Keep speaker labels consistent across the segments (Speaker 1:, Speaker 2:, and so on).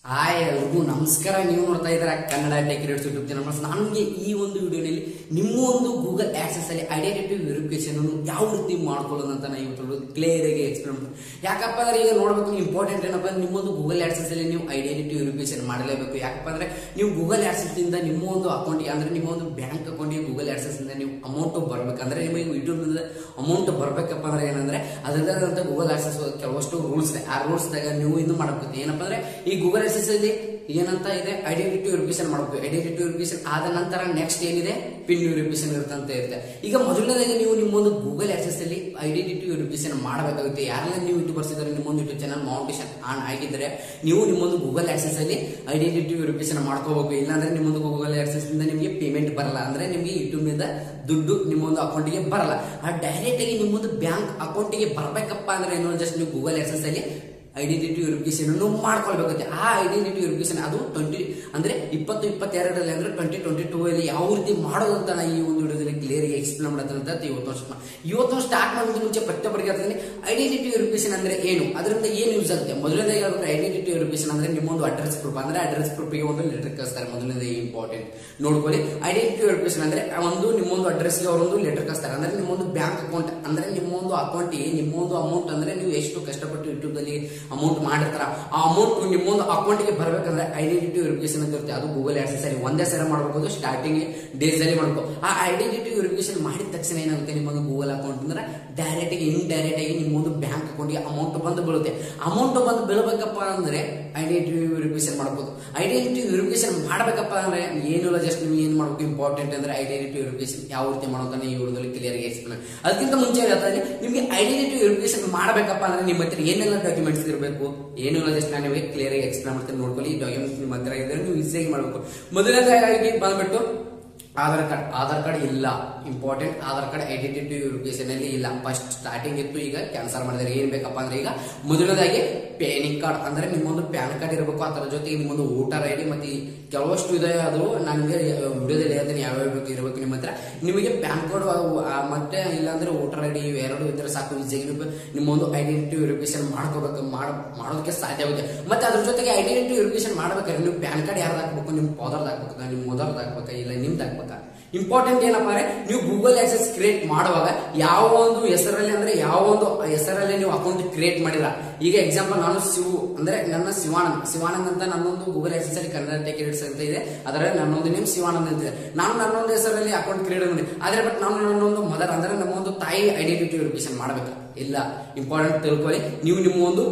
Speaker 1: hi ಎಲ್ರಿಗೂ ನಮಸ್ಕಾರ ನೀವು ನೋಡ್ತಾ ಇದ್ದೀರಾ ಕನ್ನಡ ಟೆಕ್ರೇಟ್ಸ್ ಯೂಟ್ಯೂಬ್ ಚಾನಲ್ ನನಗೆ ಈ ಒಂದು ವಿಡಿಯೋನಲ್ಲಿ ನಿಮ್ಮ ಒಂದು ಗೂಗಲ್ ಆಕ್ಸೆಸ್ ಅಲ್ಲಿ ಐಡೆಂಟಿಟಿ ವೆರಿಫಿಕೇಶನ್ ಅನ್ನು ಯಾವ ರೀತಿ ಮಾಡ್ಕೊಳ್ಳೋದು ಅಂತ ನಾನು ಇವತ್ತು ಕ್ಲಿಯರ್ ಆಗಿ ಎಕ್ಸ್ಪ್ಲೇನ್ ಮಾಡ್ತೀನಿ ಯಾಕಪ್ಪ ಅಂದ್ರೆ ಈಗ ನೋಡ್ಬೇಕು ಇಂಪಾರ್ಟೆಂಟ್ ಏನಪ್ಪ ಅಂದ್ರೆ ನಿಮ್ಮೊಂದು ಗೂಗಲ್ ಆಕ್ಸೆಸ್ ಅಲ್ಲಿ ನೀವು ಐಡೆಂಟಿಟಿ ವೆರಿಫಿಕೇಶನ್ ಮಾಡಲೇಬೇಕು ಯಾಕಪ್ಪ ಅಂದ್ರೆ ನೀವು ಗೂಗಲ್ ಆಕ್ಸೆಸ್ ಇಂದ ನಿಮ್ಮ ಒಂದು ಅಕೌಂಟ್ ಅಂದ್ರೆ ನಿಮ್ಮ ಒಂದು ಬ್ಯಾಂಕ್ ಅಕೌಂಟ್ಗೆ ಗೂಗಲ್ ಆಕ್ಸೆಸ್ ಇಂದ ನೀವು ಅಮೌಂಟ್ ಬರ್ಬೇಕಂದ್ರೆ ನಿಮಗೆ ಯೂಟ್ಯೂಬ್ ಅಮೌಂಟ್ ಬರ್ಬೇಕಪ್ಪ ಅಂದ್ರೆ ಏನಂದ್ರೆ ಅದರದಂತ ಗೂಗಲ್ ಆಕ್ಸೆಸ್ ಕೆಲವಷ್ಟು ರೂಲ್ಸ್ ಇದೆ ಆ ರೂಲ್ಸ್ ದಾಗ ನೀವು ಇದು ಮಾಡಬೇಕು ಏನಪ್ಪ ಅಂದ್ರೆ ಈ ಗೂಗಲ್ ಆಕ್ಸೆಸ್ ಅಲ್ಲಿ ಏನಂತ ಇದೆ ಐಡೆಂಟಿಟಿ ವೆರಿಫಿಕೇಶನ್ ಮಾಡಬೇಕು ಐಡೆಂಟಿಟಿ ವೆರಿಫಿಕೇಶನ್ ಆದ ನಂತರ ನೆಕ್ಸ್ಟ್ ಏನಿದೆ ಪಿನ್ ವೆರಿಫಿಕೇಶನ್ ಇರುತ್ತೆ ಅಂತ ಇರುತ್ತೆ ಈಗ ಮೊದಲನೇದಾಗಿ ನೀವು ನಿಮ್ಮೊಂದು ಗೂಗಲ್ ಆಕ್ಸೆಸ್ ಅಲ್ಲಿ ಐಡೆಂಟಿಟಿ ವೆರಿಫಿಕೇಶನ್ ಮಾಡಬೇಕಾಗುತ್ತೆ ಯಾರೆಲ್ಲ ನೀವು ಯೂಟ್ಯೂಬರ್ಸ್ ಇದ್ದಾರೆ ನಿಮ್ಮೊಂದು ಯೂಟ್ಯೂಬ್ ಚಾನಲ್ ಮೌಂಟೇಶನ್ ಆನ್ ಆಗಿದ್ರೆ ನೀವು ನಿಮ್ಮೊಂದು ಗೂಗಲ್ ಆಕ್ಸೆಸ್ ಅಲ್ಲಿ ಐಡೆಂಟಿಟಿ ವೆರಿಫಿಕೇಶನ್ ಮಾಡ್ಕೋಬೇಕು ಇಲ್ಲಾಂದ್ರೆ ನಿಮ್ಮೊಂದು ಗೂಗಲ್ ಆಕ್ಸೆಸ್ ಇಂದ ನಿಮಗೆ ಪೇಮೆಂಟ್ ಬರಲ್ಲ ಅಂದ್ರೆ ನಿಮಗೆ ಯೂಟ್ಯೂಬ್ ನಿಂದ ದುಡ್ಡು ನಿಮ್ಮೊಂದು ಅಕೌಂಟಿಗೆ ಬರಲ್ಲ ಆ ಡೈರೆಕ್ಟ್ ಆಗಿ ನಿಮ್ಮೊಂದು ಬ್ಯಾಂಕ್ ಅಕೌಂಟಿಗೆ ಬರ್ಬೇಕಪ್ಪ ಅಂದ್ರೆ ಏನು ಜಸ್ಟ್ ನೀವು ಗೂಗಲ್ ಆಕ್ಸೆಸ್ ಅಲ್ಲಿ ಐಡೆಂಟಿಟಿ ವೆರಿಫಿಕೇಶನ್ ಅನ್ನು ಮಾಡ್ಕೊಳ್ಬೇಕಾಗುತ್ತೆ ಆ ಐಡೆಂಟಿಟಿ ವೆರಿಫಿಕೇಶನ್ ಅದು ಟ್ವೆಂಟಿ ಅಂದ್ರೆ ಇಪ್ಪತ್ತು ಇಪ್ಪತ್ತೆರಡರಲ್ಲಿ ಅಂದ್ರೆ ಟ್ವೆಂಟಿ ಟ್ವೆಂಟಿ ಟೂ ಅಲ್ಲಿ ಯಾವ ರೀತಿ ಮಾಡೋದು ಅಂತ ನಾನು ಈ ಒಂದು ವಿಡಿಯೋದಲ್ಲಿ ಕ್ಲಿಯರ್ ಆಗಿ ಎಕ್ಸ್ಪ್ಲೇನ್ ಮಾಡ್ತೀನಿ ಅಂತ ಇವತ್ತು ವರ್ಷ ಇವತ್ತು ಸ್ಟಾರ್ಟ್ ಮಾಡೋದು ಮುಂಚೆ ಪ್ರತಿಯೊಬ್ಬರಿಗೆ ಹೇಳ್ತೀನಿ ಐಡೆಂಟಿಟಿ ವೆರಿಫಿಕೇಶನ್ ಅಂದ್ರೆ ಏನು ಅದರಿಂದ ಏನು ಯೂಸ್ ಆಗುತ್ತೆ ಮೊದಲನೇದಾಗಿ ಹೇಳ್ಬೇಕು ಐಡೆಂಟಿಟಿ ವೆರಿಫಿಕೇಶನ್ ಅಂದ್ರೆ ನಿಮ್ಮೊಂದು ಅಡ್ರೆಸ್ ಪ್ರೂಫ್ ಅಂದ್ರೆ ಅಡ್ರೆಸ್ ಪ್ರೂಫ್ಗೆ ಒಂದು ಲೆಟರ್ ಕಳಿಸ್ತಾರೆ ಮೊದಲನೇದಾಗಿ ಇಂಪಾರ್ಟೆಂಟ್ ನೋಡ್ಕೊಳ್ಳಿ ಐಡೆಂಟಿಟಿ ವೆರಿಫಿಕೇಶನ್ ಅಂದ್ರೆ ಒಂದು ನಿಮ್ಮೊಂದು ಅಡ್ರೆಸ್ಗೆ ಅವರೊಂದು ಲೆಟರ್ ಕಳಿಸ್ತಾರೆ ಅಂದ್ರೆ ನಿಮ್ಮೊಂದು ಬ್ಯಾಂಕ್ ಅಕೌಂಟ್ ಅಂದ್ರೆ ನಿಮ್ಮೊಂದು ಅಕೌಂಟ್ಗೆ ನಿಮ್ಮೊಂದು ಅಮೌಂಟ್ ಅಂದ್ರೆ ನೀವು ಎಷ್ಟು ಕಷ್ಟಪಟ್ಟು ಯೂಟ್ಯೂಬ್ ದಲ್ಲಿ ಅಮೌಂಟ್ ಮಾಡಿರ್ತಾರ ಆ ಅಮೌಂಟ್ ನಿಮ್ಮೊಂದು ಅಕೌಂಟ್ಗೆ ಬರ್ಬೇಕಂದ್ರೆ ಐಡೆಂಟಿಟಿ ವೆರಿಫಿಕೇಶನ್ ಅಂತ ಇರುತ್ತೆ ಅದು ಗೂಗಲ್ ಆಕ್ಸೆಸ್ ಅಲ್ಲಿ ಒಂದೇ ಸಲ ಮಾಡಬಹುದು ಸ್ಟಾರ್ಟಿಂಗ್ ಡೇಸ್ ಅಲ್ಲಿ ಮಾಡಬೇಕು ಆ ಐಡೆಂಟಿಟಿ ವೆರಿಫಿಕೇಶನ್ ಮಾಡಿದ ತಕ್ಷಣ ಏನಾಗುತ್ತೆ ನಿಮ್ಮೊಂದು ಗೂಗಲ್ ಅಕೌಂಟ್ ಅಂದ್ರೆ ಡೈರೆಕ್ಟ್ ಆಗಿ ಇಂಡೈರೆಕ್ಟ್ ಆಗಿ ನಿಮ್ಮೊಂದು ಬ್ಯಾಂಕ್ ಅಕೌಂಟ್ಗೆ ಅಮೌಂಟ್ ಬಂದು ಬೀಳುತ್ತೆ ಅಮೌಂಟ್ ಬಂದು ಬೀಳಬೇಕಪ್ಪ ಅಂದ್ರೆ ಐಡೆಂಟಿಟಿ ವೆರಿಫಿಕೇಶನ್ ಮಾಡಬಹುದು ಐಡೆಂಟಿಟಿ ವೆರಿಫಿಕೇಶನ್ ಮಾಡಬೇಕಪ್ಪ ಅಂದ್ರೆ ಏನಿಲ್ಲ ಜಸ್ಟ್ ನೀವು ಏನ್ ಮಾಡಬೇಕು ಇಂಪಾರ್ಟೆಂಟ್ ಅಂದ್ರೆ ಐಡೆಂಟಿಟಿ ವೆರಿಫಿಕೇಶನ್ ಯಾವ ರೀತಿ ಮಾಡೋದನ್ನ ಈ ವಿಡಿಯೋದಲ್ಲಿ ಕ್ಲಿಯರ್ ಆಗಿ ಎಕ್ಸ್ಪ್ಲೇನ್ ಅದಕ್ಕಿಂತ ಮುಂಚೆ ಹೇಳ್ತಾ ಇದ್ದೀನಿ ನಿಮಗೆ ಐಡೆಂಟಿಟಿ ವೆರಿಫಿಕೇಶನ್ ಮಾಡಬೇಕಪ್ಪ ಅಂದ್ರೆ ನಿಮ್ಮ ಹತ್ರ ಏನೆಲ್ಲ ಡಾಕ್ಯುಮೆಂಟ್ಸ್ ಇರಬೇಕು ಏನಿಲ್ಲ ಜಸ್ಟ್ ನಾನು ನಿಮಗೆ ಕ್ಲಿಯರ್ ಆಗಿ ಎಕ್ಸ್ಪ್ಲೇನ್ ಮಾಡ್ತೀನಿ ನೋಡ್ಕೊಳ್ಳಿ ಈ ಡಾಕ್ಯುಮೆಂಟ್ಸ್ ನಿಮ್ಮ ಹತ್ರ ಇದ್ರೆ ನೀವು ಈಸಿಯಾಗಿ ಮಾಡಬೇಕು ಮೊದಲನೇದಾಗಿ ಬಂದ್ಬಿಟ್ಟು ಆಧಾರ್ ಕಾರ್ಡ್ ಆಧಾರ್ ಕಾರ್ಡ್ ಇಲ್ಲ important Aadhaar card identity verification ಅಲ್ಲಿ ಇಲ್ಲ ಫಸ್ಟ್ ಸ್ಟಾರ್ಟಿಂಗ್ ಇತ್ತು ಈಗ ಕ್ಯಾನ್ಸಲ್ ಮಾಡಿದ್ರೆ ಏನ್ ಬೇಕಪ್ಪ ಅಂದ್ರೆ ಈಗ ಮೊದಲನೇದಾಗಿ ಪ್ಯಾನಿಕ್ ಕಾರ್ಡ್ ಅಂದ್ರೆ ನಿಮ್ಮೊಂದು ಪ್ಯಾನ್ ಕಾರ್ಡ್ ಇರಬೇಕು ಅದರ ಜೊತೆಗೆ ನಿಮ್ಮೊಂದು ವೋಟರ್ ಐ ಡಿ ಮತ್ತೆ ಈ ಕೆಲವಷ್ಟು ಇದೆ ಅದು ನಾನು ನಿಮಗೆ ವಿಡಿಯೋದಲ್ಲಿ ಹೇಳ್ತೀನಿ ಯಾವ್ಯಾವ ಬೇಕು ಇರಬೇಕು ನಿಮ್ಮ ಹತ್ರ ನಿಮಗೆ ಪ್ಯಾನ್ ಕಾರ್ಡ್ ಮತ್ತೆ ಇಲ್ಲಾಂದ್ರೆ ವೋಟರ್ ಐ ಡಿ ಎರಡು ಇದ್ರೆ ಸಾಕು ಈಸಿಯಾಗಿ ನೀವು ನಿಮ್ಮೊಂದು ಐಡೆಂಟಿಟಿ ವೆರಿಫಿಕೇಶನ್ ಮಾಡ್ಕೋಬೇಕು ಮಾಡೋದಕ್ಕೆ ಸಾಧ್ಯವಾಗುತ್ತೆ ಮತ್ತೆ ಅದ್ರ ಜೊತೆಗೆ ಐಡೆಂಟಿಟಿ ವೆರಿಫಿಕೇಶನ್ ಮಾಡ್ಬೇಕಾದ್ರೆ ನೀವು ಪ್ಯಾನ್ ಕಾರ್ಡ್ ಯಾರ್ದು ಹಾಕ್ಬೇಕು ನಿಮ್ಮ ಫಾದರ್ದು ಹಾಕ್ಬೇಕಾ ನಿಮ್ಮ ಮದರ್ದು ಹಾಕ್ಬೇಕಾ ಇಲ್ಲ ನಿಮ್ದು ಹಾಕ್ಬೇಕಾ ಇಂಪಾರ್ಟೆಂಟ್ ಏನಪ್ಪಾ ಅಂದ್ರೆ ನೀವು ಗೂಗಲ್ ಆಕ್ಸೆಸ್ ಕ್ರಿಯೇಟ್ ಮಾಡುವಾಗ ಯಾವ ಒಂದು ಹೆಸರಲ್ಲಿ ಅಂದ್ರೆ ಯಾವ ಒಂದು ಹೆಸರಲ್ಲಿ ನೀವು ಅಕೌಂಟ್ ಕ್ರಿಯೇಟ್ ಮಾಡಿಲ್ಲ ಈಗ ಎಕ್ಸಾಂಪಲ್ ನಾನು ಶಿವು ಅಂದ್ರೆ ನನ್ನ ಶಿವಾನಂದ್ ಶಿವಾನಂದ್ ಅಂತ ನನ್ನೊಂದು ಗೂಗಲ್ ಆಕ್ಸೆಸ್ ಅಲ್ಲಿ ಕನ್ನಡ ಟೆಕ್ರೇಟ್ಸ್ ಅಂತ ಇದೆ ಅದರಲ್ಲಿ ನನ್ನೊಂದು ನೇಮ್ ಶಿವಾನಂದ್ ಅಂತ ಇದೆ ನಾನು ನನ್ನೊಂದು ಹೆಸರಲ್ಲಿ ಅಕೌಂಟ್ ಕ್ರಿಯೇಟ್ ಮಾಡಿ ಆದ್ರೆ ಬಟ್ ನಾನು ನನ್ನೊಂದು ಮದರ್ ಅಂದ್ರೆ ನಮ್ಮ ಒಂದು ತಾಯಿ ಐಡೆಂಟಿಟಿ ವೆರಿಫಿಕೇಶನ್ ಮಾಡ್ಬೇಕಾ ಇಲ್ಲ ಇಂಪಾರ್ಟೆಂಟ್ ತಿಳ್ಕೊಳ್ಳಿ ನೀವು ನಿಮ್ಮ ಒಂದು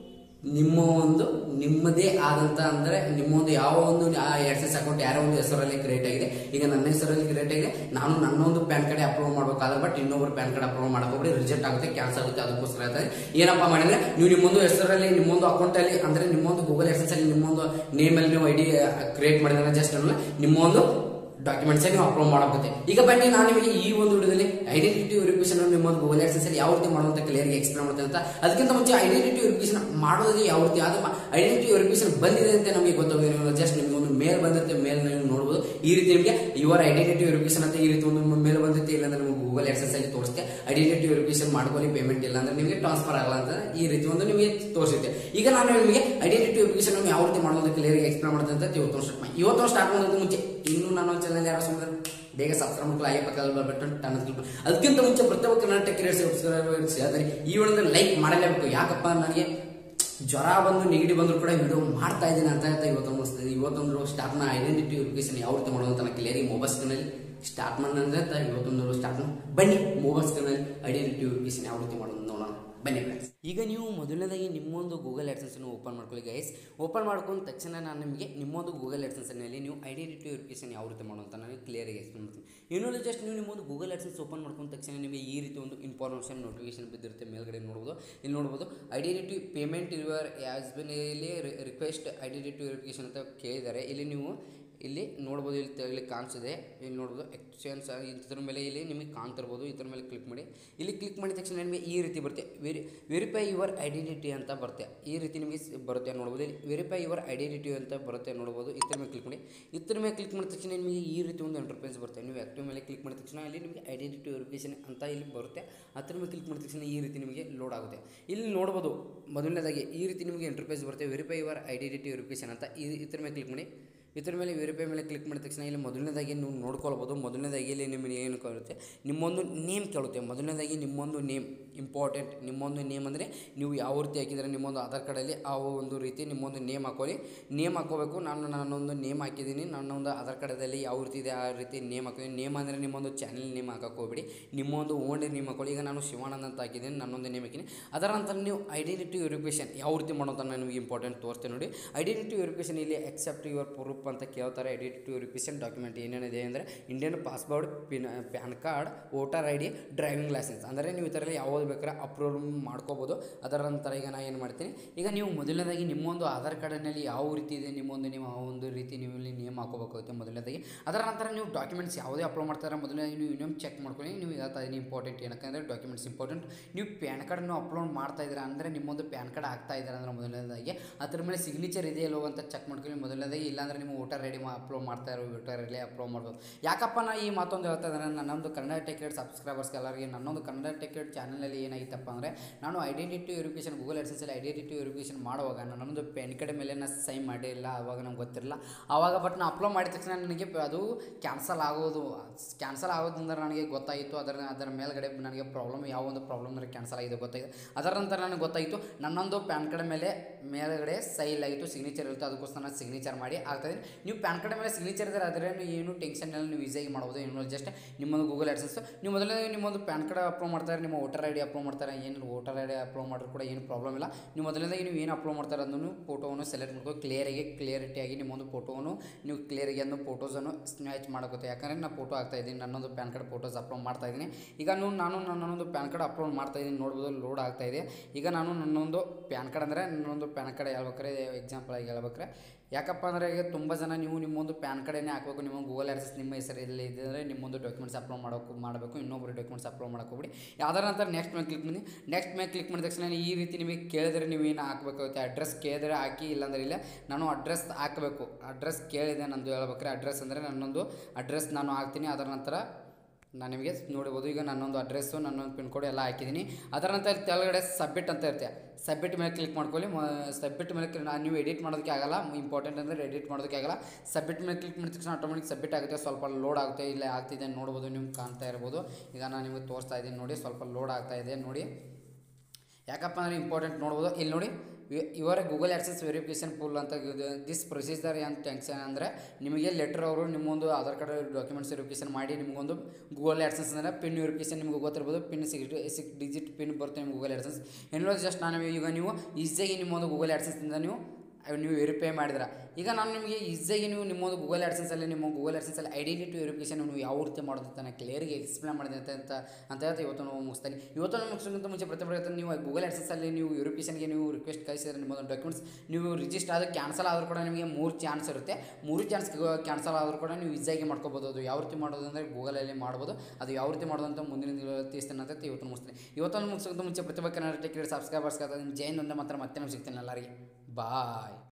Speaker 1: ನಿಮ್ಮ ಒಂದು ನಿಮ್ಮದೇ ಆದಂತ ಅಂದ್ರೆ ನಿಮ್ಮ ಒಂದು ಯಾವ ಒಂದು ಆ ಎಸ್ ಅಕೌಂಟ್ ಯಾರೋ ಒಂದು ಹೆಸರಲ್ಲಿ ಕ್ರಿಯೇಟ್ ಆಗಿದೆ ಈಗ ನನ್ನ ಹೆಸರಲ್ಲಿ ಕ್ರಿಯೇಟ್ ಆಗಿದೆ ನಾನು ನನ್ನೊಂದು ಪ್ಯಾನ್ ಕಾರ್ಡ್ ಅಪ್ರೂವ್ ಮಾಡಬೇಕಾದ್ರೆ ಬಟ್ ಇನ್ನೊಬ್ರು ಪ್ಯಾನ್ ಕಾರ್ಡ್ ಅಪ್ರೂವ್ ಮಾಡಕೋಬಿಡಿ ರಿಜೆಕ್ಟ್ ಆಗುತ್ತೆ ಕ್ಯಾನ್ಸಲ್ ಆಗುತ್ತೆ ಅದಕ್ಕೋಸ್ಕರ ಹೇಳ್ತಾರೆ ಏನಪ್ಪಾ ಮಾಡಿದ್ರೆ ನೀವು ನಿಮ್ಮೊಂದು ಹೆಸರಲ್ಲಿ ನಿಮ್ಮೊಂದು ಅಕೌಂಟ್ ಅಲ್ಲಿ ಅಂದ್ರೆ ನಿಮ್ಮೊಂದು ಗೂಗಲ್ ಎಕ್ಸೆಸ್ ಅಲ್ಲಿ ನಿಮ್ಮೊಂದು ನೇಮ್ ಅಲ್ಲಿ ನೀವು ಐಡಿ ಕ್ರಿಯೇಟ್ ಮಾಡಿದ್ರೆ ಜಸ್ಟ್ ನಿಮ್ಮೊಂದು ಡಾಕ್ಯುಮೆಂಟ್ಸ್ ನೀವು ಅಪ್ಲೋಡ್ ಮಾಡಬೇಕು ಈಗ ಬನ್ನಿ ನಾನು ನಿಮಗೆ ಈ ಒಂದು ವಿಡಿಯೋದಲ್ಲಿ ಐಡೆಂಟಿಟಿ ವೆರಿಫಿಕೇಶನ್ ನಿಮ್ಮ ಗೂಗಲ್ ಆಕ್ಸೆಸ್ ಅಲ್ಲಿ ಯಾವ ರೀತಿ ಮಾಡುವಂತ ಕ್ಲಿಯರ್ ಎಕ್ಸ್ಪ್ಲೇನ್ ಮಾಡ್ತೇನೆ ಅಂತ ಅದಕ್ಕಿಂತ ಮುಂಚೆ ಐಡೆಂಟಿಟಿ ವೆರಿಫಿಕೇಶನ್ ಮಾಡೋದು ಯಾವ ರೀತಿ ಆದ ಐಡೆಂಟಿಟಿ ವೆರಿಫಿಕೇಶನ್ ಬಂದಿದೆ ಅಂತ ನಮಗೆ ಗೊತ್ತಾಗಿದೆ ಜಸ್ಟ್ ನಿಮ್ಗೆ ಒಂದು ಮೇಲ್ ಬಂದಿರುತ್ತೆ ಮೇಲ್ ನೀವು ನೋಡಬಹುದು ಈ ರೀತಿ ನಿಮಗೆ ಇವರ ಐಡೆಂಟಿಟಿ ವೆರಿಫಿಕೇಶನ್ ಅಂತ ಈ ರೀತಿ ಒಂದು ಮೇಲ್ ಬಂದಿರುತ್ತೆ ಇಲ್ಲಾಂದ್ರೆ ನಿಮಗೆ ಗೂಗಲ್ ಆಕ್ಸೆಸ್ ಅಲ್ಲಿ ತೋರಿಸುತ್ತೆ ಐಡೆಂಟಿಟಿ ವೆರಿಫಿಕೇಶನ್ ಮಾಡ್ಕೊಳ್ಳಿ ಪೇಮೆಂಟ್ ಇಲ್ಲ ಅಂದ್ರೆ ನಿಮಗೆ ಟ್ರಾನ್ಸ್ಫರ್ ಆಗಲ್ಲ ಅಂತ ಈ ರೀತಿ ಒಂದು ನಿಮಗೆ ತೋರಿಸುತ್ತೆ ಈಗ ನಾನು ನಿಮಗೆ ಐಡೆಂಟಿಟಿ ವೆರಿಫಿಕೇಶನ್ ಯಾವ ರೀತಿ ಮಾಡೋದು ಕ್ಲಿಯರ್ ಎಕ್ಸ್ಪ್ಲೇನ್ ಮಾಡ್ತೇನೆ ಅಂತ ಇವತ್ತು ಸ್ಟಾರ್ಟ್ ಮಾಡಿ ಇವತ್ತು ಸ್ಟಾರ್ಟ್ ಮಾಡೋದಕ್ಕೆ ಮುಂಚೆ ಇನ್ನು ನನ್ನ ಚಾನಲ್ ಯಾರು ಸುಮ್ಮನೆ ಬೇಗ ಸಬ್ಸ್ಕ್ರೈಬ್ ಮಾಡ್ಕೊಳ್ಳಿ ಆಗಿ ಪಕ್ಕದಲ್ಲಿ ಬರ್ಬಿಟ್ಟು ಟನ್ ಅದಕ್ಕಿಂತ ಮುಂಚೆ ಪ್ರತಿಯೊಬ್ಬ ಕರ್ನಾಟಕ ಕ್ರಿಯೇಟ್ಸ್ ಹೇಳ್ತಾರೆ ಈ ವಿಡಿಯೋದಲ್ಲಿ ಲೈಕ್ ಮಾಡಲೇಬೇಕು ಯಾಕಪ್ಪ ನನಗೆ ಜ್ವರ ಬಂದು ನೆಗೆಟಿವ್ ಬಂದ್ರು ಕೂಡ ವಿಡಿಯೋ ಮಾಡ್ತಾ ಇದ್ದೀನಿ ಅಂತ ಹೇಳ್ತಾ ಇವತ್ತು ಅನ್ನಿಸ್ತದೆ ಇವತ್ತೊಂದು ಸ್ಟಾರ್ಟ್ನ ಐಡೆಂಟಿಟಿ ವೆರಿಫಿಕೇಶನ್ ಯಾವ ರೀತಿ ಮಾಡೋದು ಅಂತ ಕ್ಲಿಯರಿ ಮೊಬೈಲ್ ಸ್ಕ್ರೀನಲ್ಲಿ ಸ್ಟಾರ್ಟ್ ಮಾಡೋಣ ಅಂತ ಇವತ್ತೊಂದು ಸ್ಟಾರ್ಟ್ ಬನ್ನಿ ಮೊಬೈಲ್ ಸ್ಕ್ರೀನಲ್ಲಿ ಐಡೆಂಟಿಟಿ ವೆರಿಫಿಕೇಶನ್ ಯಾವ ರೀತಿ ಮಾಡೋದು ನೋಡೋಣ ಬನ್ನಿ ಫ್ರೆಂಡ್ಸ್ ಈಗ ನೀವು ಮೊದಲನೇದಾಗಿ ನಿಮ್ಮೊಂದು ಗೂಗಲ್ ಅನ್ನು ಓಪನ್ ಮಾಡ್ಕೊಳ್ಳಿ ಗೈಸ್ ಓಪನ್ ಮಾಡ್ಕೊಂಡ ತಕ್ಷಣ ನಾನು ನಿಮಗೆ ನಿಮ್ಮೊಂದು ಗೂಗಲ್ ಅಡ್ಸೆನ್ಸ್ನಲ್ಲಿ ನೀವು ಐಡೆಂಟಿಟಿ ವೆರಿಫಿಕೇಶನ್ ಯಾವ ರೀತಿ ಮಾಡೋದು ಅಂತ ನಾನು ಕ್ಲಿಯರಾಗಿ ಎಕ್ಸ್ಪ್ಲೇನ್ ಮಾಡ್ತೀನಿ ಇನ್ನೊಂದು ಜಸ್ಟ್ ನೀವು ನಿಮ್ಮೊಂದು ಗೂಗಲ್ ಅಡ್ಸೆನ್ಸ್ ಓಪನ್ ಮಾಡ್ಕೊಂಡ ತಕ್ಷಣ ನಿಮಗೆ ಈ ರೀತಿ ಒಂದು ಇನ್ಫಾರ್ಮೇಷನ್ ನೋಟಿಫಿಕೇಶನ್ ಬಿದ್ದಿರುತ್ತೆ ಮೇಲ್ಗಡೆ ನೋಡ್ಬೋದು ಇಲ್ಲಿ ನೋಡ್ಬೋದು identity payment your as been ಇಲ್ಲಿ ರಿಕ್ವೆಸ್ಟ್ ಐಡೆಂಟಿಟಿ ವೆರಿಫಿಕೇಶನ್ ಅಂತ ಕೇಳಿದ್ದಾರೆ ಇಲ್ಲಿ ನೀವು ಇಲ್ಲಿ ನೋಡ್ಬೋದು ಇಲ್ಲಿ ತ- ಇಲ್ಲಿ ಕಾಣಿಸಿದೆ ಇಲ್ಲಿ ನೋಡ್ಬೋದು ಎಕ್ಸ್ಚೇಂಜ್ ಇದ್ರ ಮೇಲೆ ಇಲ್ಲಿ ನಿಮಗೆ ಕಾಣ್ತಿರ್ಬೋದು ಇದ್ರ ಮೇಲೆ ಕ್ಲಿಕ್ ಮಾಡಿ ಇಲ್ಲಿ ಕ್ಲಿಕ್ ಮಾಡಿದ ತಕ್ಷಣ ನಿಮಗೆ ಈ ರೀತಿ ಬರುತ್ತೆ ವೆರಿ ವೆರಿಫೈ ಯುವರ್ ಐಡೆಂಟಿಟಿ ಅಂತ ಬರುತ್ತೆ ಈ ರೀತಿ ನಿಮಗೆ ಸ್- ಬರುತ್ತೆ ನೋಡ್ಬೋದು ಇಲ್ಲಿ ವೆರಿಫೈ ಯುವರ್ ಐಡೆಂಟಿಟಿ ಅಂತ ಬರುತ್ತೆ ನೋಡ್ಬೋದು ಇದ್ರ ಮೇಲೆ ಕ್ಲಿಕ್ ಮಾಡಿ ಇದ್ರ ಮೇಲೆ ಕ್ಲಿಕ್ ಮಾಡಿದ ತಕ್ಷಣ ನಿಮಗೆ ಈ ರೀತಿ ಒಂದು ಎಂಟರ್ಪ್ರೈಸ್ ಬರುತ್ತೆ ನೀವು ಆ್ಯಕ್ಟಿವ್ ಮೇಲೆ ಕ್ಲಿಕ್ ಮಾಡಿದ ತಕ್ಷಣ ಇಲ್ಲಿ ನಿಮಗೆ ಐಡೆಂಟಿಟಿ ವೆರಿಫಿಕೇಷನ್ ಅಂತ ಇಲ್ಲಿ ಬರುತ್ತೆ ಅದ್ರ ಮೇಲೆ ಕ್ಲಿಕ್ ಮಾಡಿದ ತಕ್ಷಣ ಈ ರೀತಿ ನಿಮಗೆ ಲೋಡ್ ಆಗುತ್ತೆ ಇಲ್ಲಿ ನೋಡ್ಬೋದು ಮೊದಲನೇದಾಗಿ ಈ ರೀತಿ ನಿಮಗೆ ಎಂಟರ್ಪ್ರೈಸ್ ಬರುತ್ತೆ ವೆರಿಫೈ ಯುವರ್ ಐಡೆಂಟಿಟಿ ವೆರಿಫಿಕೇಷನ್ ಅಂತ ಈ ಇದ್ರ ಮೇಲೆ ಕ್ಲಿಕ್ ಮಾಡಿ ಇದ್ರ ಮೇಲೆ ವೆರಿಫೈ ಮೇಲೆ ಕ್ಲಿಕ್ ಮಾಡಿದ ತಕ್ಷಣ ಇಲ್ಲಿ ಮೊದಲನೇದಾಗಿ ನೀವು ನೋಡ್ಕೊಳ್ಬೋದು ಮೊದಲನೇದಾಗಿ ಇಲ್ಲಿ ನಿಮಗೆ ಏನು ಕೇಳುತ್ತೆ ನಿಮ್ಮೊಂದು ನೇಮ್ ಕೇಳುತ್ತೆ ಮೊದಲನೇದಾಗಿ ನಿಮ್ಮೊಂದು ನೇಮ್ ಇಂಪಾರ್ಟೆಂಟ್ ನಿಮ್ಮೊಂದು ನೇಮ್ ಅಂದರೆ ನೀವು ಯಾವ ರೀತಿ ಹಾಕಿದರೆ ನಿಮ್ಮೊಂದು ಆಧಾರ್ ಕಾರ್ಡಲ್ಲಿ ಆ ಒಂದು ರೀತಿ ನಿಮ್ಮೊಂದು ನೇಮ್ ಹಾಕೊಳ್ಳಿ ನೇಮ್ ಹಾಕೋಬೇಕು ನಾನು ನಾನೊಂದು ನೇಮ್ ಹಾಕಿದ್ದೀನಿ ನನ್ನೊಂದು ಆಧಾರ್ ಕಾರ್ಡಲ್ಲಿ ಯಾವ ರೀತಿ ಇದೆ ಆ ರೀತಿ ನೇಮ್ ಹಾಕಿದ್ದೀನಿ ನೇಮ್ ಅಂದರೆ ನಿಮ್ಮೊಂದು ಚಾನಲ್ ನೇಮ್ ಹಾಕಕ್ಕೆ ಹೋಗ್ಬೇಡಿ ನಿಮ್ಮೊಂದು ಓನ್ ನೇಮ್ ಹಾಕೊಳ್ಳಿ ಈಗ ನಾನು ಶಿವಾನಂದ್ ಅಂತ ಹಾಕಿದ್ದೀನಿ ನನ್ನೊಂದು ನೇಮ್ ಹಾಕಿದ್ದೀನಿ ಅದರ ನಂತರ ನೀವು ಐಡೆಂಟಿಟಿ ವೆರಿಫಿಕೇಷನ್ ಯಾವ ರೀತಿ ಮಾಡೋದು ನಾನು ನಿಮಗೆ ಇಂಪಾರ್ಟೆಂಟ್ ತೋರಿಸ್ತೇನೆ ನೋಡಿ ಐಡೆಂಟಿಟಿ ವೆರಿಫಿಕೇಷನ್ ಇಲ್ಲಿ ಎಕ್ಸೆಪ್ಟ್ ಯುವರ್ ಪ್ರೂಫ್ ಅಂತ ಕೇಳ್ತಾರೆ ಐಡೆಂಟಿಟಿ ವೆರಿಫಿಕೇಷನ್ ಡಾಕ್ಯುಮೆಂಟ್ ಏನೇನಿದೆ ಅಂದರೆ Indian passport pin PAN card voter I D driving licence ಅಂದರೆ ನೀವು ಈ ಥರ ಯಾವ್ದು ಬೇಕಾದ್ರೆ ಅಪ್ರೂವ್ ಮಾಡ್ಕೋಬೋದು ಅದರ ನಂತರ ಈಗ ನಾನು ಏನು ಮಾಡ್ತೀನಿ ಈಗ ನೀವು ಮೊದಲನೇದಾಗಿ ನಿಮ್ಮೊಂದು ಆಧಾರ್ ಕಾರ್ಡಿನಲ್ಲಿ ಯಾವ ರೀತಿ ಇದೆ ನಿಮ್ಮೊಂದು ನಿಮ್ಮ ಆ ಒಂದು ರೀತಿ ನೀವು ಇಲ್ಲಿ ನೇಮ್ ಹಾಕೋಬೇಕಾಗುತ್ತೆ ಮೊದಲನೇದಾಗಿ ಅದರ ನಂತರ ನೀವು ಡಾಕ್ಯುಮೆಂಟ್ಸ್ ಯಾವುದೇ ಅಪ್ಲೋಡ್ ಮಾಡ್ತಾರೆ ಮೊದಲನೇದಾಗಿ ನೀವು ಇನ್ನೊಮ್ಮೆ ಚೆಕ್ ಮಾಡ್ಕೊಳ್ಳಿ ನೀವು ಹೇಳ್ತಾ ಇದೀನಿ ಇಂಪಾರ್ಟೆಂಟ್ ಏನಕ್ಕಂದರೆ ಡಾಕ್ಯುಮೆಂಟ್ಸ್ ಇಂಪಾರ್ಟೆಂಟ್ ನೀವು ಪ್ಯಾನ್ ಕಾರ್ಡನ್ನು ಅಪ್ಲೋಡ್ ಮಾಡ್ತಾ ಇದ್ದೀರಾ ಅಂದರೆ ನಿಮ್ಮೊಂದು ಪ್ಯಾನ್ ಕಾರ್ಡ್ ಆಗ್ತಾ ಇದ್ದಾರೆ ಅಂದರೆ ಮೊದಲನೇದಾಗಿ ಅದ್ರ ಮೇಲೆ ಸಿಗ್ನೇಚರ್ ಇದೆಯಲ್ಲೋ ಅಂತ ಚೆಕ್ ಮಾಡ್ಕೊಳ್ಳಿ ಮೊದಲನೇದಾಗಿ ಇಲ್ಲಾಂದರೆ ನೀವು ವೋಟರ್ ಐ ಡಿ ಅಪ್ಲೋಡ್ ಮಾಡ್ತಾ ಇರೋ ವೋಟರ್ ಐ ಡಿ ಅಪ್ಲೋಡ್ ಮಾಡ್ಬೋದು ಯಾಕಪ್ಪ ನಾ ಈ ಮಾತೊಂದು ಹೇಳ್ತಾ ಇದ್ದಾರೆ ನನ್ನೊಂದು ಕನ್ನಡ ಟೆಕೆಟ್ ಸಬ್ಸ್ಕ್ರೈಬರ್ಸ್ ಎಲ್ಲರಿಗೆ ನನ್ನೊಂದು ಕನ್ನಡ ಟೆಕೆಟ್ ಚಾನಲಲ್ಲಿ ಏನಾಗಿತ್ತಪ್ಪ ಅಂದರೆ ನಾನು ಐಡೆಂಟಿಟಿ ವೆರಿಫಿಕೇಷನ್ ಗೂಗಲ್ ಎಡ್ಸೆನ್ಸಲ್ಲಿ ಐಡೆಂಟಿಟಿ ವೆರಿಫಿಕೇಷನ್ ಮಾಡುವಾಗ ನನ್ನೊಂದು ಪೆನ್ ಕಾರ್ಡ್ ಮೇಲೆ ನಾನು ಸೈನ್ ಮಾಡಿಲ್ಲ ಅವಾಗ ನಂಗೆ ಗೊತ್ತಿರಲಿಲ್ಲ ಆವಾಗ ಬಟ್ ನಾನು ಅಪ್ಲೋಡ್ ಮಾಡಿದ ತಕ್ಷಣ ನನಗೆ ಪ- ಅದು ಕ್ಯಾನ್ಸಲ್ ಆಗೋದು ಕ್ಯಾನ್ಸಲ್ ಆಗೋದ್ರಿಂದ ನನಗೆ ಗೊತ್ತಾಯಿತು ಅದರ ಅದರ ಮೇಲ್ಗಡೆ ನನಗೆ ಪ್ರಾಬ್ಲಮ್ ಯಾವ ಒಂದು ಪ್ರಾಬ್ಲಮ್ ನನಗೆ ಕ್ಯಾನ್ಸಲ್ ಆಗಿದೆ ಗೊತ್ತಾಗಿದೆ ಅದರ ನಂತರ ನನಗೆ ಗೊತ್ತಾಯಿತು ನನ್ನೊಂದು ಪ್ಯಾನ್ ಕಾರ್ಡ್ ಮೇಲೆ ಮೇಲ್ಗಡೆ ಸೈಲ್ ಆಗಿತ್ತು ಸಿಗ್ನೇಚರ್ ಇರುತ್ತೆ ಅದಕ್ಕೋಸ್ಕರ ನಾನು ಸಿಗ್ನೇಚರ್ ಮಾಡಿ ಆಗ್ತಾಯಿದೆ ನೀವು ಪ್ಯಾನ್ ಕಾರ್ಡ್ ಮೇಲೆ ಸಿಗ್ನೇಚರ್ ಇದ್ದರೆ ಅದರೇನು ಏನು ಟೆನ್ಷನ್ ಎಲ್ಲ ನೀವು ಈಸಿಯಾಗಿ ಮಾಡ್ಬೋದು ಏನು ಜಸ್ಟ್ ನಿಮ್ಮೊಂದು ಗೂಗಲ್ ಆಡ್ಸನ್ಸ್ ನೀವು ಮೊದಲೇ ನಿಮ್ಮೊಂದು ಪ್ಯಾನ್ ಕಾರ್ಡ್ ಅಪ್ಲೋಡ್ ಮಾಡ್ತಾರೆ ನಿಮ್ಮ ವೋಟರ್ ಐ ಡಿ ಅಪ್ಲೋಡ್ ಮಾಡ್ತಾರೆ ಏನು ವೋಟರ್ ಐ ಡಿ ಅಪ್ಲೋಡ್ ಮಾಡಿದ್ರು ಕೂಡ ಏನು ಪ್ರಾಬ್ಲಮ್ ಇಲ್ಲ ನೀವು ಮೊದಲನೇದಾಗಿ ನೀವು ಏನು ಅಪ್ಲೋಡ್ ಮಾಡ್ತಾರೆ ಅದನ್ನು ಫೋಟೋವನ್ನು ಸೆಲೆಕ್ಟ್ ಮಾಡ್ಕೋ ಕ್ಲಿಯರಾಗಿ ಕ್ಲಿಯರಿಟಿಯಾಗಿ ನಿಮ್ಮೊಂದು ಫೋಟೋವನ್ನು ನೀವು ಕ್ಲಿಯರಾಗಿ ಅದನ್ನು ಫೋಟೋಸನ್ನು ಸ್ನ್ಯಾಚ್ ಮಾಡೋಗುತ್ತೆ ಯಾಕಂದರೆ ನಾನು ಫೋಟೋ ಹಾಕ್ತಾ ಇದ್ದೀನಿ ನನ್ನೊಂದು ಪ್ಯಾನ್ ಕಾರ್ಡ್ ಫೋಟೋಸ್ ಅಪ್ಲೋಡ್ ಮಾಡ್ತಾ ಇದ್ದೀನಿ ಈಗ ನೀವು ನಾನು ನನ್ನೊಂದು ಪ್ಯಾನ್ ಕಾರ್ಡ್ ಅಪ್ಲೋಡ್ ಮಾಡ್ತಾ ಇದ್ದೀನಿ ನೋಡ್ಬೋದು ಲೋಡ್ ಆಗ್ತಾ ಇದೆ ಈಗ ನಾನು ನನ್ನೊಂದು ಪ್ಯಾನ್ ಕಾರ್ಡ್ ಅಂದರೆ ನನ್ನೊಂದು ಪ್ಯಾನ್ ಕಾರ್ಡ್ ಹೇಳ್ಬೇಕಾರೆ ಎಕ್ಸಾಂಪಲ್ ಆಗಿ ಹೇಳ್ಬೇಕಾರೆ ಯಾಕಪ್ಪ ಅಂದರೆ ಈಗ ತುಂಬ ಜನ ನೀವು ನಿಮ್ಮೊಂದು ಪ್ಯಾನ್ ಕಾರ್ಡನ್ನೇ ಹಾಕಬೇಕು ನಿಮ್ಮ ಗೂಗಲ್ ಆಡ್ಸಸ್ ನಿಮ್ಮ ಹೆಸರಲ್ಲಿ ಇದ್ದರೆ ನಿಮ್ಮೊಂದು ಡಾಕ್ಯುಮೆಂಟ್ಸ್ ಅಪ್ಲೋಡ್ ಮಾಡೋಕೆ ಮಾಡಬೇಕು ಇನ್ನೊಬ್ಬರು ಡಾಕ್ಯುಮೆಂಟ್ಸ್ ಅಪ್ಲೋಡ್ ಮಾಡಕ್ಕೆ ಹೋಗ್ಬಿಡಿ ಯಾವ್ದಾರ ನಂತರ ನೆಕ್ಸ್ಟ್ ಮೇಲೆ ಕ್ಲಿಕ್ ಮಾಡಿ ನೆಕ್ಸ್ಟ್ ಮೇಲೆ ಕ್ಲಿಕ್ ಮಾಡಿದ ತಕ್ಷಣ ಈ ರೀತಿ ನಿಮಗೆ ಕೇಳಿದರೆ ನೀವು ಏನು ಹಾಕಬೇಕಾಗುತ್ತೆ ಅಡ್ರೆಸ್ ಕೇಳಿದರೆ ಹಾಕಿ ಇಲ್ಲಾಂದ್ರೆ ಇಲ್ಲ ನಾನು ಅಡ್ರೆಸ್ ಹಾಕಬೇಕು ಅಡ್ರೆಸ್ ಕೇಳಿದೆ ನಂದು ಹೇಳ್ಬೇಕಾರೆ ಅಡ್ರೆಸ್ ಅಂದರೆ ನನ್ನೊಂದು ಅಡ್ರೆಸ್ ನಾನು ಹಾಕ್ತೀನಿ ಅದರ ನಂತರ ನಾನು ನಿಮಗೆ ನೋಡ್ಬೋದು ಈಗ ನನ್ನೊಂದು ಅಡ್ರೆಸ್ಸು ನನ್ನೊಂದು ಪಿನ್ ಕೋಡ್ ಎಲ್ಲ ಹಾಕಿದ್ದೀನಿ ಅದರ ನಂತರ ಕೆಳಗಡೆ ಸಬ್ಮಿಟ್ ಅಂತ ಇರುತ್ತೆ ಸಬ್ಮಿಟ್ ಮೇಲೆ ಕ್ಲಿಕ್ ಮಾಡ್ಕೊಳ್ಳಿ ಸಬ್ಮಿಟ್ ಮೇಲೆ ಕ್ಲಿಕ್- ನಾನು ನೀವು ಎಡಿಟ್ ಮಾಡೋದಕ್ಕೆ ಆಗಲ್ಲ ಇಂಪಾರ್ಟೆಂಟ್ ಅಂದರೆ ಎಡಿಟ್ ಮಾಡೋದಕ್ಕೆ ಆಗಲ್ಲ ಸಬ್ಮಿಟ್ ಮೇಲೆ ಕ್ಲಿಕ್ ಮಾಡಿದ ತಕ್ಷಣ ಆಟೋಮೆಟಿಕ್ ಸಬ್ಮಿಟ್ ಆಗುತ್ತೆ ಸ್ವಲ್ಪ ಲೋಡ್ ಆಗುತ್ತೆ ಇಲ್ಲ ಆಗ್ತಿದೆ ನೋಡ್ಬೋದು ನಿಮ್ಗೆ ಕಾಣ್ತಾ ಇರ್ಬೋದು ಈಗ ನಾನು ನಿಮಗೆ ತೋರಿಸ್ತಾ ಇದ್ದೀನಿ ನೋಡಿ ಸ್ವಲ್ಪ ಲೋಡ್ ಆಗ್ತಾ ಇದೆ ನೋಡಿ ಯಾಕಪ್ಪ ಅಂದರೆ ಇಂಪಾರ್ಟೆಂಟ್ ನೋಡ್ಬೋದು ಇಲ್ಲಿ ನೋಡಿ ಇವರ ಗೂಗಲ್ ಆ್ಯಡ್ಸೆನ್ಸ್ ವೆರಿಫಿಕೇಷನ್ ಫುಲ್ ಅಂತ ದಿಸ್ ಪ್ರೊಸೀಜರ್ ಅಂತ ಟೆನ್ಷನ್ ಅಂದರೆ ನಿಮಗೆ ಲೆಟರ್ ಅವರು ನಿಮ್ಮೊಂದು ಆಧಾರ್ ಕಾರ್ಡ್ ಡಾಕ್ಯುಮೆಂಟ್ಸ್ ವೆರಿಫಿಕೇಷನ್ ಮಾಡಿ ನಿಮಗೊಂದು ಗೂಗಲ್ ಆ್ಯಡ್ಸೆನ್ಸ್ ಅಂದರೆ ಪಿನ್ ವೆರಿಫಿಕೇಷನ್ ನಿಮಗೆ ಗೊತ್ತಿರ್ಬೋದು PIN six six digit PIN ಬರುತ್ತೆ ನಿಮ್ಮ ಗೂಗಲ್ ಆ್ಯಡ್ಸೆನ್ಸ್ ಏನೋ ಜಸ್ಟ್ ನಾನು ಈಗ ನೀವು ಈಸಿಯಾಗಿ ನಿಮ್ಮೊಂದು ಗೂಗಲ್ ಆ್ಯಡ್ಸೆನ್ಸಿಂದ ನೀವು ಅವ್ ನೀವು ವೆರಿಫೈ ಮಾಡಿದ್ರೆ ಈಗ ನಾನು ನಿಮಗೆ ಈಸಿಯಾಗಿ ನೀವು ನಿಮ್ಮೊಂದು ಗೂಗಲ್ ಆ್ಯಡ್ಸೆನ್ಸಲ್ಲಿ ನಿಮ್ಮ ಗೂಗಲ್ ಆ್ಯಡ್ಸೆನ್ಸಲ್ಲಿ ಐಡೆಂಟಿಟಿ ವೆರಿಫಿಕೇಷನ್ ನೀವು ಯಾವ ರೀತಿ ಮಾಡೋದು ಅಂತ ನಾನು ಕ್ಲಿಯರ್ಗೆ ಎಕ್ಸ್ಪ್ಲೇನ್ ಮಾಡಿದೆ ಅಂತ ಅಂತ ಅಂತ ಹೇಳ್ತಾ ಇವತ್ತು ನಾವು ಮುಗಿಸ್ತಾನೆ ಇವತ್ತು ನಾವು ಮುಗಿಸೋಕ್ಕಿಂತ ಮುಂಚೆ ಪ್ರತಿಯೊಬ್ಬರ ನೀವು ಗೂಗಲ್ ಆ್ಯಡ್ಸೆನ್ಸಲ್ಲಿ ನೀವು ವೆರಿಫಿಕೇಷನ್ಗೆ ನೀವು ರಿಕ್ವೆಸ್ಟ್ ಕಳಿಸಿದ್ರೆ ನಿಮ್ಮೊಂದು ಡಾಕ್ಯುಮೆಂಟ್ಸ್ ನೀವು ರಿಜಿಸ್ಟರ್ ಆದ ಕ್ಯಾನ್ಸಲ್ ಆದರೂ ಕೂಡ ನಿಮಗೆ ಮೂರು ಚಾನ್ಸ್ ಇರುತ್ತೆ ಮೂರು ಚಾನ್ಸ್ ಕ್ಯಾನ್ಸಲ್ ಆದರೂ ಕೂಡ ನೀವು ಈಸಿಯಾಗಿ ಮಾಡ್ಕೋಬೋದು ಅದು ಯಾವ ರೀತಿ ಮಾಡೋದು ಅಂದರೆ ಗೂಗಲಲ್ಲಿ ಮಾಡ್ಬೋದು ಅದು ಯಾವ ರೀತಿ ಮಾಡೋದು ಅಂತ ಮುಂದಿನ ದಿನ ತಿಳಿಸ್ತೇನೆ ಅಂತ ಇವತ್ತು ಮುಗಿಸ್ತೀನಿ ಇವತ್ತೊಂದು ಮುಗಿಸೋಕ್ಕಿಂತ ಮುಂಚೆ ಪ್ರತಿಭಾ ಕನ್ನಡ ಟೆಕ್ನಿಕ್ ಸಬ್ಸ್ಕ್ರೈಬರ್ಸ್ ನಿಮ್ಮ ಜೈನ್ ಒಂದೇ ಮಾತ್ರ ಮತ್ತೆ ನಾವು ಸಿಗ್ತೇನೆ ಎಲ್ಲರಿಗೆ ಬಾಯ್